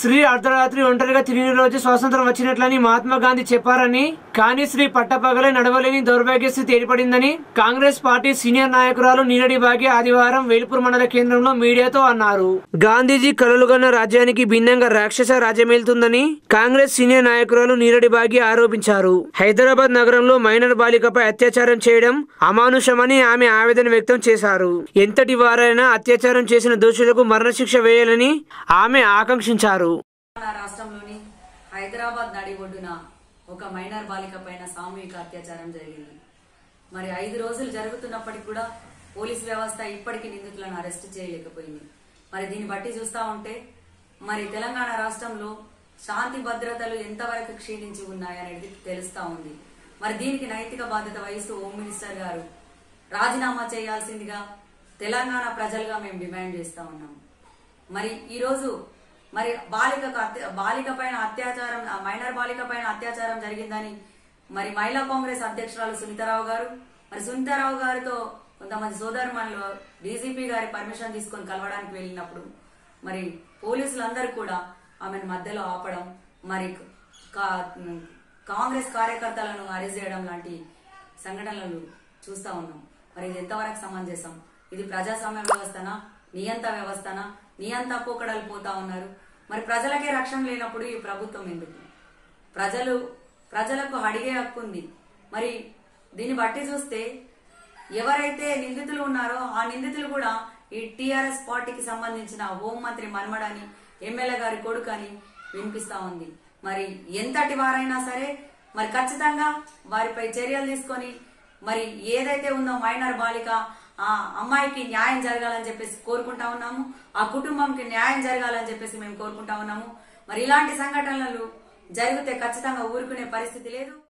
శ్రీ అర్ధరాత్రి ఒంటరిగా తిరిగిన రోజు స్వాతంత్రం వచ్చినట్లని మహాత్మా గాంధీ చెప్పారని కానీ శ్రీ పట్టపగలే నడవలేని దౌర్భాగ్య స్థితి ఏర్పడిందని కాంగ్రెస్ పార్టీ సీనియర్ నాయకురాలు నీరడి బాగి ఆదివారం వేల్పూర్ మండల కేంద్రంలో మీడియాతో అన్నారు గాంధీజీ కలలుగన్న రాజ్యానికి భిన్నంగా రాక్షస రాజ్యమేలుతుందని కాంగ్రెస్ సీనియర్ నాయకురాలు నీరడి బాగి ఆరోపించారు హైదరాబాద్ నగరంలో మైనర్ బాలికపై అత్యాచారం చేయడం అమానుషమని ఆమె ఆవేదన వ్యక్తం చేశారు ఎంతటి వారైనా అత్యాచారం చేసిన దోషులకు మరణశిక్ష వేయాలని ఆమె ఆకాంక్షించారు తెలంగాణ రాష్ట్రంలోని హైదరాబాద్ నడి ఒడ్డున ఒక మైనర్ బాలిక పైన సామూహిక అత్యాచారం జరిగింది మరి ఐదు రోజులు జరుగుతున్నప్పటికీ కూడా పోలీస్ వ్యవస్థ ఇప్పటికీ నిందితులను అరెస్ట్ చేయలేకపోయింది మరి దీన్ని బట్టి చూస్తా ఉంటే మరి తెలంగాణ రాష్ట్రంలో శాంతి భద్రతలు ఎంతవరకు క్షీణించి ఉన్నాయనేది తెలుస్తా ఉంది మరి దీనికి నైతిక బాధ్యత వహిస్తూ హోమ్ మినిస్టర్ గారు రాజీనామా చేయాల్సిందిగా తెలంగాణ ప్రజలుగా మేము డిమాండ్ చేస్తా ఉన్నాం మరి ఈ రోజు మరి బాలికకు అత్య- బాలిక పైన అత్యాచారం ఆ మైనర్ బాలిక పైన అత్యాచారం జరిగిందని మరి మహిళా కాంగ్రెస్ అధ్యక్షురాలు సునీతారావు గారు మరి సునీతారావు గారితో కొంతమంది సోదరుమణులు డీజీపీ గారి పర్మిషన్ తీసుకొని కలవడానికి వెళ్ళినప్పుడు మరి పోలీసులందరూ కూడా ఆమెను మధ్యలో ఆపడం మరి కా- కాంగ్రెస్ కార్యకర్తలను అరెస్ట్ చేయడం లాంటి సంఘటనలు చూస్తా ఉన్నాం మరి ఇది ఎంతవరకు సమంజసం ఇది ప్రజాస్వామ్య వ్యవస్థనా నియంత వ్యవస్థనా నియంత పోకడలు పోతా ఉన్నారు మరి ప్రజలకే రక్షణ లేనప్పుడు ఈ ప్రభుత్వం ఎందుకు ప్రజలు ప్రజలకు అడిగే హక్కు ఉంది మరి దీన్ని బట్టి చూస్తే ఎవరైతే నిందితులు ఉన్నారో ఆ నిందితులు కూడా ఈ టిఆర్ఎస్ పార్టీకి సంబంధించిన హోంమంత్రి మన్మడని ఎమ్మెల్యే గారి కొడుకు అని వినిపిస్తా ఉంది మరి ఎంతటి వారైనా సరే మరి ఖచ్చితంగా వారిపై చర్యలు తీసుకొని మరి ఏదైతే ఉందో మైనర్ బాలిక ఆ అమ్మాయికి న్యాయం జరగాలని చెప్పేసి కోరుకుంటా ఉన్నాము ఆ కుటుంబంకి న్యాయం జరగాలని చెప్పేసి మేము కోరుకుంటా ఉన్నాము మరి ఇలాంటి సంఘటనలు జరిగితే ఖచ్చితంగా ఊరుకునే పరిస్థితి లేదు